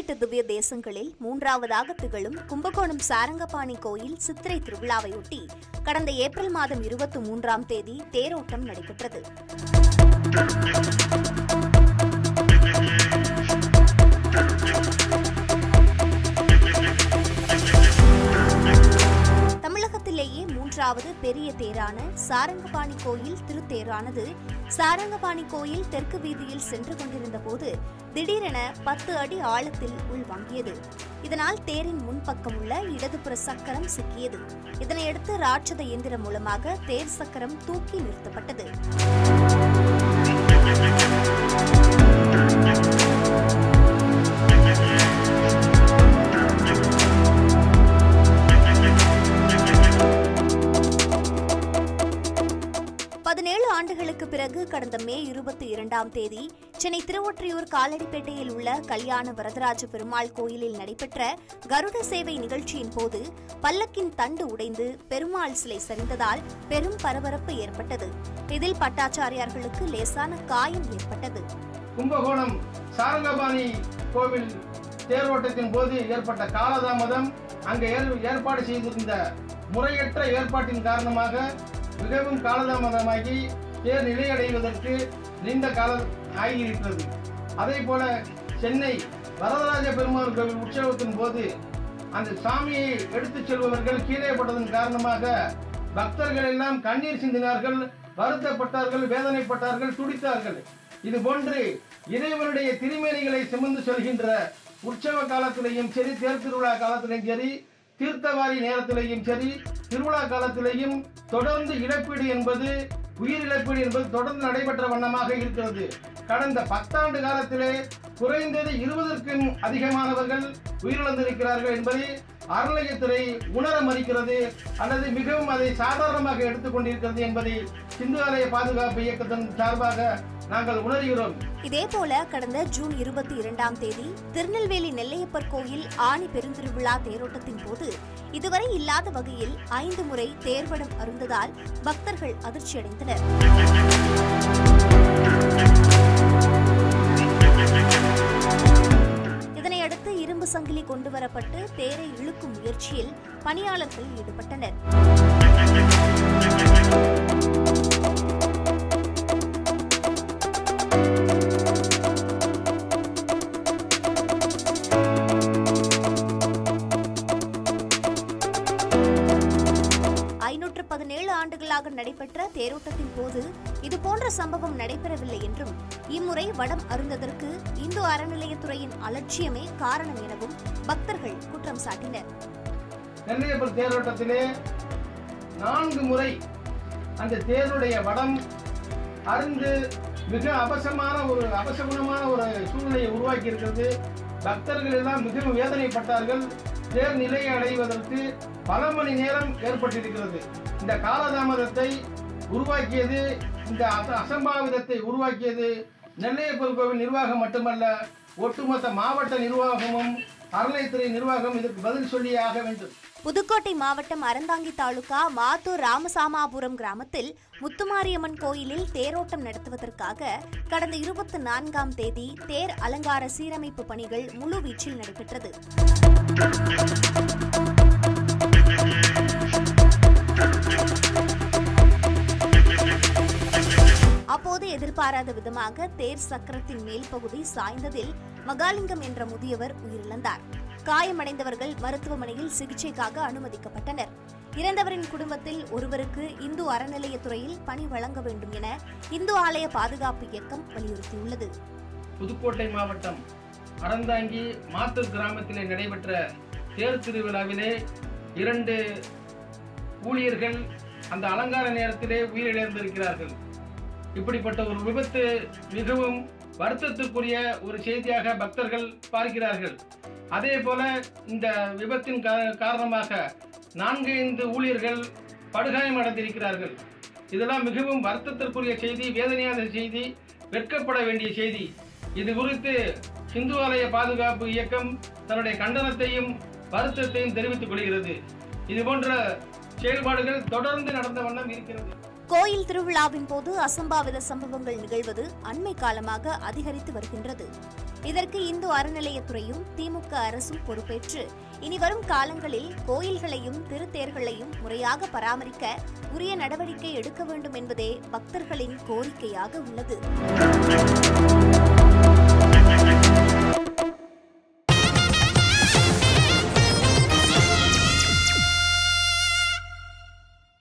பதினெட்டு திவ்ய தேசங்களில் மூன்றாவதாக திகழும் கும்பகோணம் சாரங்கபாணி கோயில் சித்திரை திருவிழாவையொட்டி கடந்த ஏப்ரல் மாதம் இருபத்தி மூன்றாம் தேதி தேரோட்டம் நடைபெற்றது தமிழகத்திலேயே மூன்றாவது பெரிய தேரான சாரங்கபாணி கோயில் திருத்தேரானது சாரங்கபாணி கோயில் தெற்கு வீதியில் சென்று கொண்டிருந்த போது திடீரென பத்து அடி ஆழத்தில் உள்வாங்கியது இதனால் தேரின் முன்பக்கம் உள்ள இடதுபுற சக்கரம் சிக்கியது இதனையடுத்து ராட்சத இயந்திரம் மூலமாக தேர் சக்கரம் தூக்கி நிறுத்தப்பட்டது பதினேழு ஆண்டுகளுக்கு பிறகு கடந்த மே இருபத்தி இரண்டாம் தேதி சென்னை திருவொற்றியூர் காலடிப்பேட்டையில் உள்ள கல்யாண வரதராஜ பெருமாள் கோயிலில் நடைபெற்ற கருட சேவை நிகழ்ச்சியின் போது பல்லக்கின் தண்டு உடைந்து பெருமாள் சிலை சரிந்ததால் பெரும் பரபரப்பு ஏற்பட்டது இதில் பட்டாச்சாரியார்களுக்கு லேசான காயம் ஏற்பட்டது கும்பகோணம் சாரங்கபாணி கோவில் தேரோட்டத்தின் போது ஏற்பட்ட காலதாமதம் அங்கு ஏற்- ஏற்பாடு செய்திருந்த முறையற்ற ஏற்பாட்டின் காரணமாக மிகவும் காலதாமதமாகி தேர் நிலையடைவதற்கு நீண்ட காலம் ஆகியிருக்கிறது அதே போல சென்னை வரதராஜ பெருமாள் கோவில் உற்சவத்தின் போது அந்த சாமியை எடுத்துச் செல்பவர்கள் கீழே பட்டதன் காரணமாக பக்தர்கள் எல்லாம் கண்ணீர் சிந்தினார்கள் வருத்தப்பட்டார்கள் வேதனைப்பட்டார்கள் துடித்தார்கள் இது போன்று இறைவனுடைய திருமேனிகளை சுமந்து செல்கின்ற உற்சவ காலத்திலேயும் சரி தேர் திருவிழா காலத்திலேயும் சரி தீர்த்தவாரி நேரத்திலேயும் சரி திருவிழா காலத்திலேயும் தொடர்ந்து இழப்பீடு என்பது உயிர் இழப்பீடு என்பது தொடர்ந்து நடைபெற்ற வண்ணமாக இருக்கிறது கடந்த பத்தாண்டு காலத்திலே குறைந்தது இருபதற்கும் அதிகமானவர்கள் உயிரிழந்திருக்கிறார்கள் என்பதை அறநிலையத்துறை உணர மறுக்கிறது அல்லது மிகவும் அதை சாதாரணமாக எடுத்துக்கொண்டிருக்கிறது என்பதை சிந்து ஆலய பாதுகாப்பு இயக்கத்தின் சார்பாக நாங்கள் உணர்கிறோம் இதேபோல கடந்த ஜூன் இருபத்தி இரண்டாம் தேதி திருநெல்வேலி நெல்லையப்பர் கோயில் ஆணி பெருந்திருவிழா தேரோட்டத்தின் போது இதுவரை இல்லாத வகையில் ஐந்து முறை தேர்வடம் அருந்ததால் பக்தர்கள் அதிர்ச்சியடைந்தனர் இதனையடுத்து இரும்பு சங்கிலி கொண்டுவரப்பட்டு தேரை இழுக்கும் முயற்சியில் பணியாளர்கள் ஈடுபட்டனர் ஐநூற்று பதினேழு ஆண்டுகளாக நடைபெற்ற தேரோட்டத்தின் போது இதுபோன்ற சம்பவம் நடைபெறவில்லை என்றும் இம்முறை வடம் அருந்ததற்கு இந்து அறநிலையத்துறையின் அலட்சியமே காரணம் எனவும் பக்தர்கள் குற்றம் சாட்டினர் நெல்லையப்பர் தேரோட்டத்திலே நான்கு முறை அந்த தேருடைய வடம் அருந்து மிக அவசரமான ஒரு அவசகுணமான ஒரு சூழ்நிலையை உருவாக்கி இருக்கிறது பக்தர்கள் எல்லாம் மிகவும் வேதனைப்பட்டார்கள் தேர் நிலையை அடைவதற்கு பல மணி நேரம் ஏற்பட்டிருக்கிறது இந்த காலதாமதத்தை உருவாக்கியது இந்த அச- அசம்பாவிதத்தை உருவாக்கியது நெல்லையப்பர் கோவில் நிர்வாகம் மட்டுமல்ல ஒட்டுமொத்த மாவட்ட நிர்வாகமும் அறநிலையத்துறை நிர்வாகம் இதற்கு பதில் சொல்லியே ஆக வேண்டும் புதுக்கோட்டை மாவட்டம் அறந்தாங்கி தாலுகா மாத்தூர் ராமசாமாபுரம் கிராமத்தில் முத்துமாரியம்மன் கோயிலில் தேரோட்டம் நடத்துவதற்காக கடந்த இருபத்தி நான்காம் தேதி தேர் அலங்கார சீரமைப்பு பணிகள் முழுவீச்சில் நடைபெற்றது அப்போது எதிர்பாராத விதமாக தேர் சக்கரத்தின் மேல் பகுதி சாய்ந்ததில் மகாலிங்கம் என்ற முதியவர் உயிரிழந்தார் காயமடைந்தவர்கள் மருத்துவமனையில் சிகிச்சைக்காக அனுமதிக்கப்பட்டனர் இறந்தவரின் குடும்பத்தில் ஒருவருக்கு இந்து அறநிலையத்துறையில் பணி வழங்க வேண்டும் என இந்து ஆலய பாதுகாப்பு இயக்கம் வலியுறுத்தியுள்ளது புதுக்கோட்டை மாவட்டம் அறந்தாங்கி மாத்தூர் கிராமத்திலே நடைபெற்ற தேர் திருவிழாவிலே இரண்டு ஊழியர்கள் அந்த அலங்கார நேரத்திலே உயிரிழந்திருக்கிறார்கள் இப்படிப்பட்ட ஒரு விபத்து மிகவும் வருத்தத்திற்குரிய ஒரு செய்தியாக பக்தர்கள் பார்க்கிறார்கள் அதே போல இந்த விபத்தின் கா- காரணமாக நான்கு ஐந்து ஊழியர்கள் படுகாயம் அடைந்திருக்கிறார்கள் இதெல்லாம் மிகவும் வருத்தத்திற்குரிய செய்தி வேதனையான செய்தி வெட்கப்பட வேண்டிய செய்தி இது குறித்து இந்து ஆலய பாதுகாப்பு இயக்கம் தன்னுடைய கண்டனத்தையும் வருத்தத்தையும் தெரிவித்துக் கொள்கிறது இது போன்ற செயல்பாடுகள் தொடர்ந்து நடந்த வண்ணம் இருக்கிறது கோயில் திருவிழாவின் போது அசம்பாவித சம்பவங்கள் நிகழ்வது அண்மை காலமாக அதிகரித்து வருகின்றது இதற்கு இந்து அறநிலையத்துறையும் திமுக அரசும் பொறுப்பேற்று இனி வரும் காலங்களில் கோயில்களையும் திருத்தேர்களையும் முறையாக பராமரிக்க உரிய நடவடிக்கை எடுக்க வேண்டும் என்பதே பக்தர்களின் கோரிக்கையாக உள்ளது